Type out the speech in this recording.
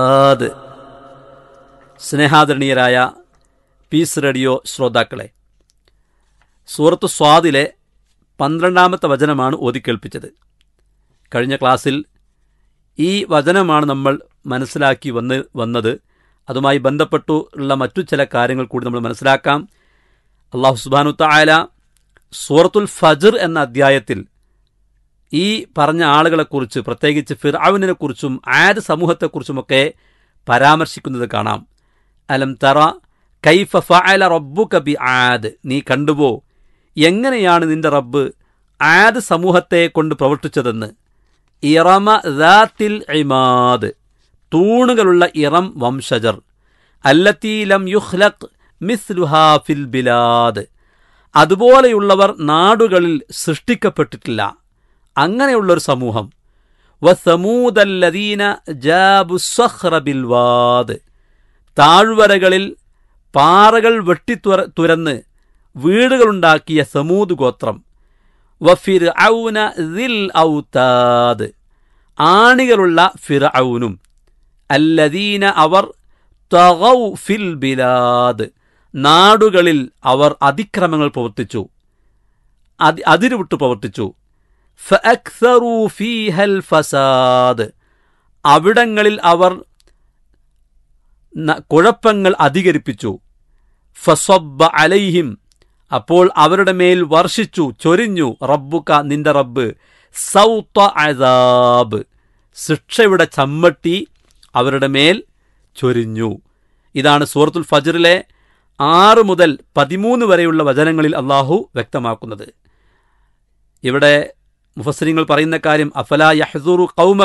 അത് സ്നേഹാദരണീയരായ piece radio ശ്രോതാക്കളെ സൂറത്ത് സ്വാദിലെ പന്ത്രണ്ടാമത്തെ വചനമാണ് ഓതിക്കേൾപ്പിച്ചത് കഴിഞ്ഞ ക്ലാസ്സിൽ ഈ വചനമാണ് നമ്മൾ മനസ്സിലാക്കി വന്ന് വന്നത് അതുമായി ബന്ധപ്പെട്ടു ഉള്ള മറ്റു ചില കാര്യങ്ങൾ കൂടി നമ്മൾ മനസ്സിലാക്കാം അള്ളാഹു സുബാനു തായാല സൂറത്തുൽ ഫജർ എന്ന അധ്യായത്തിൽ ഈ പറഞ്ഞ ആളുകളെക്കുറിച്ച് പ്രത്യേകിച്ച് ഫിർആവിനെ കുറിച്ചും ആദ് സമൂഹത്തെക്കുറിച്ചുമൊക്കെ പരാമർശിക്കുന്നത് കാണാം അലം തറ കൈഫ ഫഅല റബ്ബുക ബി ആദ് നീ കണ്ടുപോ എങ്ങനെയാണ് നിന്റെ റബ്ബ് ആദ് സമൂഹത്തെ കൊണ്ട് പ്രവർത്തിച്ചതെന്ന് ഇറമ ദാത്തിൽ ഇമാദ് തൂണുകളുള്ള ഇറം വംശജർ അല്ലത്തീലം യുഹ്ലഖ് മിസ്ലുഹാ ഫിൽ ബിലാദ് അതുപോലെയുള്ളവർ നാടുകളിൽ സൃഷ്ടിക്കപ്പെട്ടിട്ടില്ല അങ്ങനെയുള്ളൊരു സമൂഹം വസമൂദല്ലദീന ജാബു സഹ്റ ബിൽവാദ് താഴ്വരകളിൽ പാറകൾ വെട്ടിത്തുര തുരന്ന് വീടുകളുണ്ടാക്കിയ സമൂത് ഗോത്രം വഫിർ ഔന ദിൽ ഔതാദ് ആണികളുള്ള ഫിർ ഔനും അല്ലദീന അവർ തഗൗ ഫിൽ ബിലാദ് നാടുകളിൽ അവർ അതിക്രമങ്ങൾ പ്രവർത്തിച്ചു അതി അതിരുവിട്ട് പ്രവർത്തിച്ചു ഫഅക്സറൂ ഫീഹൽ ഫസാദ് അവിടങ്ങളിൽ അവർ ന- കുഴപ്പങ്ങൾ അധികരിപ്പിച്ചു ഫസബ്ബ അലൈഹിം അപ്പോൾ അവരുടെ മേൽ വർഷിച്ചു ചൊരിഞ്ഞു റബ്ബുക നിന്റെ റബ്ബ് സൗത്ത അസാബ് ശിക്ഷയുടെ ചമ്മട്ടി അവരുടെ മേൽ ചൊരിഞ്ഞു ഇതാണ് സൂറത്തുൽ ഫജറിലെ ആറ് മുതൽ പതിമൂന്ന് വരെയുള്ള വചനങ്ങളിൽ അള്ളാഹു വ്യക്തമാക്കുന്നത് ഇവിടെ മുഫസ്സരിങ്ങൾ പറയുന്ന കാര്യം അഫല യഹ്സുറു ഖൗമ